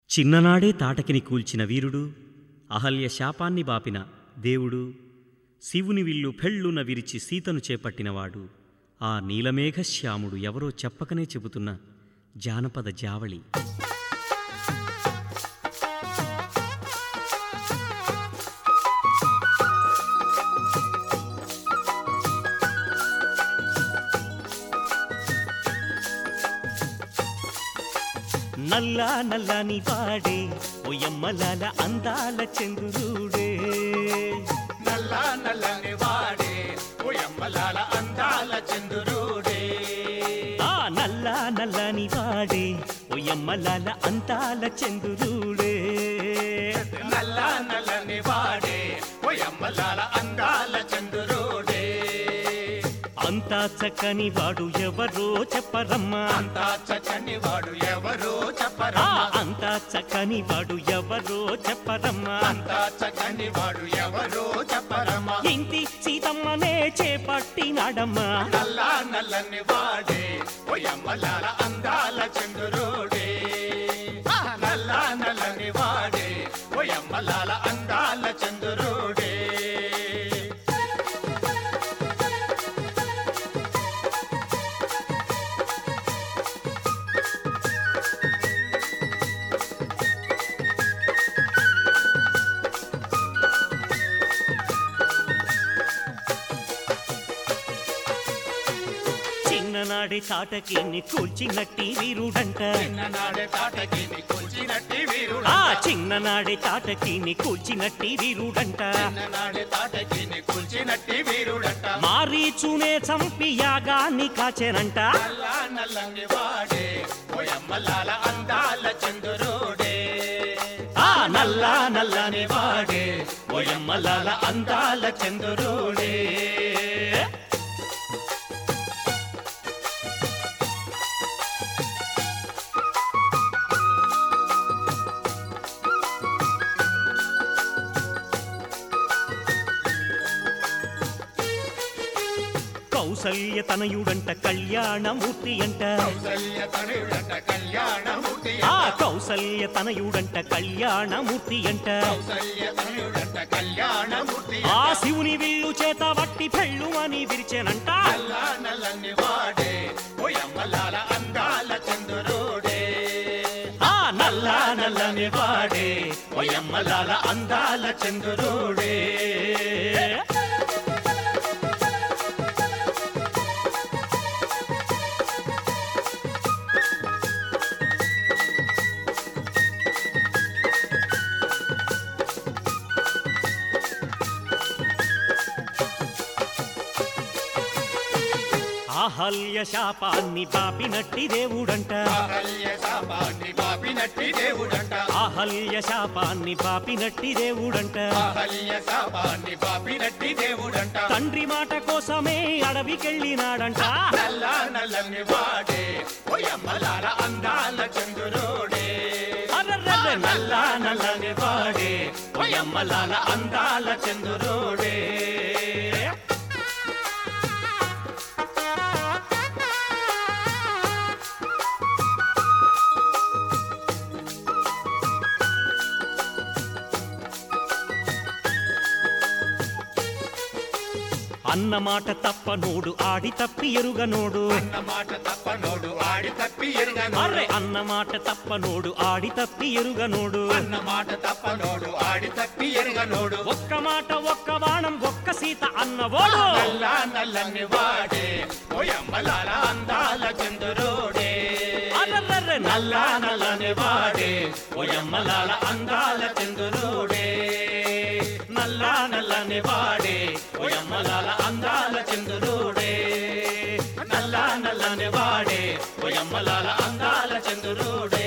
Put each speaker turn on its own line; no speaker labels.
చిన్ననాడే తాటకిని కూల్చిన వీరుడు అహల్య శాపాన్ని బాపిన దేవుడు శివుని విల్లు ఫెళ్ళున విరిచి సీతను చేపట్టినవాడు ఆ నీలమేఘశ్యాముడు ఎవరో చెప్పకనే చెబుతున్న జానపద జావళి నల్లా నల్లని పాడే ఒయమ్మలాల అందాల చంద్రుడే
నల్ల నల్లని వాడే ఉయమ్మలాల అందాల చంద్రుడే
ఆ నల్లా నల్లని పాడే ఒయమ్మలాల అందాల చంద్రుడే
నల్ల నల్లని వాడే ఉయమ్మలాల అందాల చంద్రుడే
అంతా చక్కని వాడు ఎవరో చెప్పరమ్మా
అంతా చక్కని వాడు ఎవరో
ఆ
చెప్పరా
అంతా చక్కని వాడు ఎవరో చెప్పరమ్మా
అంతా చక్కని వాడు ఎవరో చెప్పరమా
ఇంటి సీతమ్మనే చేపట్టినాడమ్మా
నల్ల నల్లని వాడే ఉయమ్మలాల అందాల చంద్రుడే నల్ల నల్లని వాడే ఉయమ్మలాల అందాల చంద్రుడే
చిన్ననాడి తాటకి కూల్చినట్టి వీరుడంట
చిన్ననాడే తాటకిని కూల్చినట్టి వీరుడు
ఆ చిన్ననాడి తాటకి కూల్చినట్టి వీరుడంట
చిన్ననాడే తాటకిని కూల్చినట్టి వీరుడట
మారీచునే చంపి యాగాన్ని కాచెనంట
నల్ల నల్లని వాడే ఓయమ్మలాల అందాల చంద్రుడే
ఆ నల్ల నల్లని వాడే ఓయమ్మలాల అందాల చంద్రుడే కౌసల్య తనయుడంట కళ్యాణమూర్తి అంట
కౌసల్య తనుడట కళ్యాణమూర్తి
ఆ కౌసల్య తనయుడంట కళ్యాణమూర్తి అంట
కౌసల్య తనుడట కళ్యాణమూర్తి
ఆ శివుని విల్లు చేత వట్టి పెళ్ళు అని విరిచెనంట
నల్ల నల్లని వాడే ఓయమ్మలాల అందాల చంద్రుడే
ఆ నల్ల నల్లని వాడే ఓయమ్మలాల అందాల చంద్రుడే ఆహల్య శాపాన్ని పాపినట్టి దేవుడంట
అహల్య శాపాన్ని పాపినట్టి దేవుడంట
ఆహల్య శాపాన్ని పాపినట్టి దేవుడంట
అహల్య శాపాన్ని పాపినట్టి దేవుడంట
తండ్రి మాట కోసమే అడవికెళ్ళినాడంట
నల్ల నల్లని వాడే ఓయమ్మలాల అందాల చంద్రుడే
అర్రర్రర్ర నల్ల నల్లని వాడే ఓయమ్మలాల అందాల చంద్రుడే అన్నమాట తప్పనోడు ఆడి తప్పి ఎరుగనోడు
అన్నమాట తప్పనోడు ఆడి తప్పి ఎరుగను
అర్రె అన్నమాట తప్పనోడు ఆడి తప్పి ఎరుగనోడు
అన్నమాట తప్పనోడు ఆడి తప్పి ఎరుగనోడు
ఒక్క మాట ఒక్క బాణం ఒక్క సీత అన్నవాడు
నల్ల నల్లని వాడే ఓయమ్మలాల అందాల చంద్రుడే
అర్రర్రర్ర
నల్ల నల్లని వాడే ఓయమ్మలాల అందాల చంద్రుడే
నల్ల నల్లని వాడే
ఓయమ్మలాల అందాల చంద్రుడే
నల్ల నల్లని వాడే
ఓయమ్మలాల అందాల చంద్రుడే